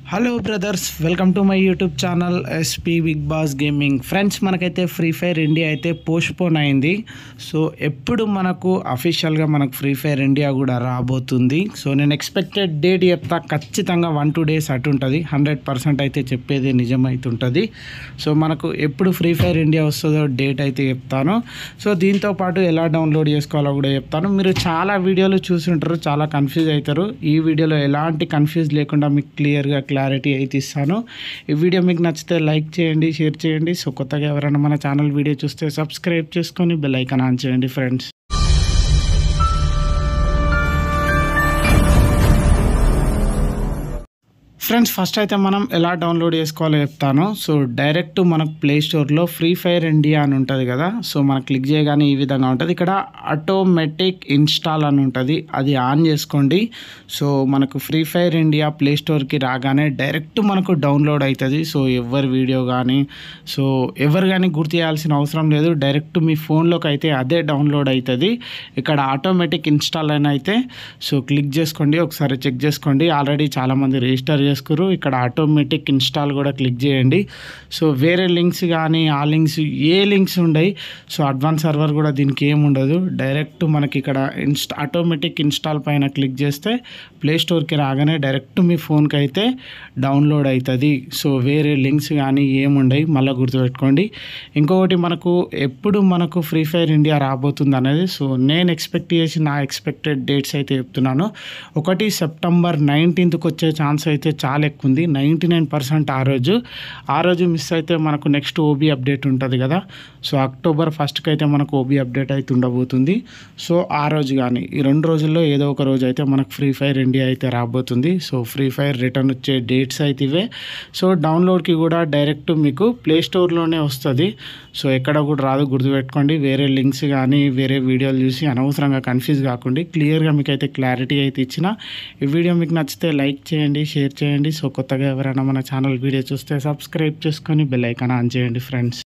hello brothers welcome to my YouTube channel SP big boss gaming friends మనకైతే free fire India అయితే postpone అయింది so ఎప్పుడు మనకు అఫీషియల్గా మనకు ఫ్రీ ఫైర్ ఇండియా కూడా రాబోతుంది సో నేను ఎక్స్పెక్టెడ్ డేట్ చెప్తా ఖచ్చితంగా వన్ టూ డేస్ అటు ఉంటుంది హండ్రెడ్ పర్సెంట్ అయితే చెప్పేది నిజమైతుంటుంది సో మనకు ఎప్పుడు ఫ్రీ ఫైర్ ఇండియా వస్తుందో డేట్ అయితే చెప్తాను సో దీంతో పాటు ఎలా డౌన్లోడ్ చేసుకోవాలో కూడా చెప్తాను మీరు చాలా వీడియోలు చూసి ఉంటారు చాలా కన్ఫ్యూజ్ అవుతారు ఈ వీడియోలో ఎలాంటి కన్ఫ్యూజ్ లేకుండా మీకు క్లియర్గా క్లారిటీ అయితే ఇస్తాను ఈ వీడియో మీకు నచ్చితే లైక్ చేయండి షేర్ చేయండి సో కొత్తగా ఎవరైనా మన ఛానల్ వీడియో చూస్తే సబ్స్క్రైబ్ చేసుకొని బెల్ ఐకాన్ ఆన్ చేయండి ఫ్రెండ్స్ ఫ్రెండ్స్ ఫస్ట్ అయితే మనం ఎలా డౌన్లోడ్ చేసుకోవాలో చెప్తాను సో డైరెక్ట్ మనకు ప్లే స్టోర్లో ఫ్రీ ఫైర్ ఇండియా అని ఉంటుంది కదా సో మనం క్లిక్ చేయగానే ఈ విధంగా ఉంటుంది ఇక్కడ ఆటోమేటిక్ ఇన్స్టాల్ అని ఉంటుంది అది ఆన్ చేసుకోండి సో మనకు ఫ్రీ ఫైర్ ఇండియా ప్లే స్టోర్కి రాగానే డైరెక్ట్ మనకు డౌన్లోడ్ అవుతుంది సో ఎవరి వీడియో కానీ సో ఎవరు కానీ గుర్తు చేయాల్సిన అవసరం లేదు డైరెక్ట్ మీ ఫోన్లోకి అయితే అదే డౌన్లోడ్ అవుతుంది ఇక్కడ ఆటోమేటిక్ ఇన్స్టాల్ అని అయితే సో క్లిక్ చేసుకోండి ఒకసారి చెక్ చేసుకోండి ఆల్రెడీ చాలామంది రిజిస్టర్ చేసుకురు ఇక్కడ ఆటోమేటిక్ ఇన్స్టాల్ కూడా క్లిక్ చేయండి సో వేరే లింక్స్ కానీ ఆ లింక్స్ ఏ లింక్స్ ఉండయి సో అడ్వాన్స్ సర్వర్ కూడా దీనికి ఏమి ఉండదు డైరెక్ట్ మనకి ఇక్కడ ఇన్స్టా ఆటోమేటిక్ ఇన్స్టాల్ పైన క్లిక్ చేస్తే ప్లే స్టోర్కి రాగానే డైరెక్ట్ మీ ఫోన్కి అయితే డౌన్లోడ్ అవుతుంది సో వేరే లింక్స్ కానీ ఏముండయి మళ్ళీ గుర్తుపెట్టుకోండి ఇంకొకటి మనకు ఎప్పుడు మనకు ఫ్రీ ఫైర్ ఇండియా రాబోతుంది అనేది సో నేను ఎక్స్పెక్ట్ చేసి నా ఎక్స్పెక్టెడ్ డేట్స్ అయితే చెప్తున్నాను ఒకటి సెప్టెంబర్ నైన్టీన్త్కి వచ్చే ఛాన్స్ అయితే చాలా ఎక్కువ ఉంది నైంటీ నైన్ పర్సెంట్ ఆ రోజు ఆ రోజు మిస్ అయితే మనకు నెక్స్ట్ ఓబీ అప్డేట్ ఉంటుంది కదా సో అక్టోబర్ ఫస్ట్కి అయితే మనకు ఓబీ అప్డేట్ అయితే ఉండబోతుంది సో ఆ రోజు కానీ ఈ రెండు రోజుల్లో ఏదో ఒక రోజు అయితే మనకు ఫ్రీ ఫైర్ ఇండియా అయితే రాబోతుంది సో ఫ్రీ ఫైర్ రిటర్న్ వచ్చే డేట్స్ అయితే ఇవే సో డౌన్లోడ్కి కూడా డైరెక్ట్ మీకు ప్లే స్టోర్లోనే వస్తుంది సో ఎక్కడ కూడా రాదు గుర్తుపెట్టుకోండి వేరే లింక్స్ కానీ వేరే వీడియోలు చూసి అనవసరంగా కన్ఫ్యూజ్ కాకుండా క్లియర్గా మీకు అయితే క్లారిటీ అయితే ఇచ్చిన ఈ వీడియో మీకు నచ్చితే లైక్ చేయండి షేర్ చేయండి సో కొత్తగా ఎవరైనా మన ఛానల్ వీడియో చూస్తే సబ్స్క్రైబ్ చేసుకొని బెల్ ఐకాన్ ఆన్ చేయండి ఫ్రెండ్స్